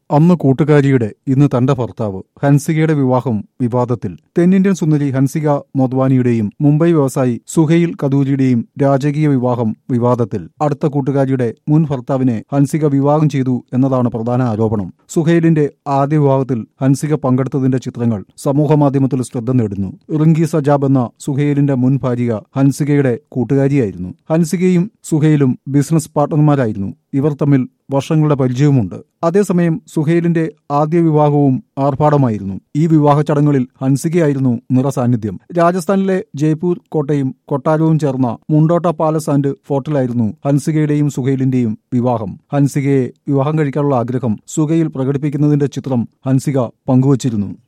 അന്ന് കൂട്ടുകാരിയുടെ ഇന്ന് തന്റെ ഭർത്താവ് ഹൻസികയുടെ വിവാഹം വിവാദത്തിൽ തെന്നിന്ത്യൻ സുന്ദരി ഹൻസിക മോദ്വാനിയുടെയും മുംബൈ വ്യവസായി സുഹൈൽ കദൂരിയുടെയും രാജകീയ വിവാഹം വിവാദത്തിൽ അടുത്ത കൂട്ടുകാരിയുടെ മുൻ ഭർത്താവിനെ ഹൻസിക വിവാഹം ചെയ്തു എന്നതാണ് പ്രധാന ആരോപണം സുഹൈലിന്റെ ആദ്യ വിവാഹത്തിൽ ഹൻസിക പങ്കെടുത്തതിന്റെ ചിത്രങ്ങൾ സമൂഹമാധ്യമത്തിൽ ശ്രദ്ധ നേടുന്നു റിങ്കി സജാബ് എന്ന സുഹൈലിന്റെ മുൻ ഭാര്യ ഹൻസികയുടെ കൂട്ടുകാരിയായിരുന്നു ഹൻസികയും സുഹൈലും ബിസിനസ് പാർട്ണർമാരായിരുന്നു ഇവർ തമ്മിൽ വർഷങ്ങളുടെ പരിചയവുമുണ്ട് അതേസമയം സുഹൈലിന്റെ ആദ്യ വിവാഹവും ആർഭാടമായിരുന്നു ഈ വിവാഹ ചടങ്ങുകളിൽ ഹൻസികയായിരുന്നു നിറസാന്നിധ്യം രാജസ്ഥാനിലെ ജയ്പൂർ കോട്ടയും കൊട്ടാരവും ചേർന്ന മുണ്ടോട്ട പാലസ് ആൻഡ് ഫോർട്ടിലായിരുന്നു ഹൻസികയുടെയും സുഹൈലിന്റെയും വിവാഹം ഹൻസികയെ വിവാഹം കഴിക്കാനുള്ള ആഗ്രഹം സുഹൈൽ പ്രകടിപ്പിക്കുന്നതിന്റെ ചിത്രം ഹൻസിക പങ്കുവച്ചിരുന്നു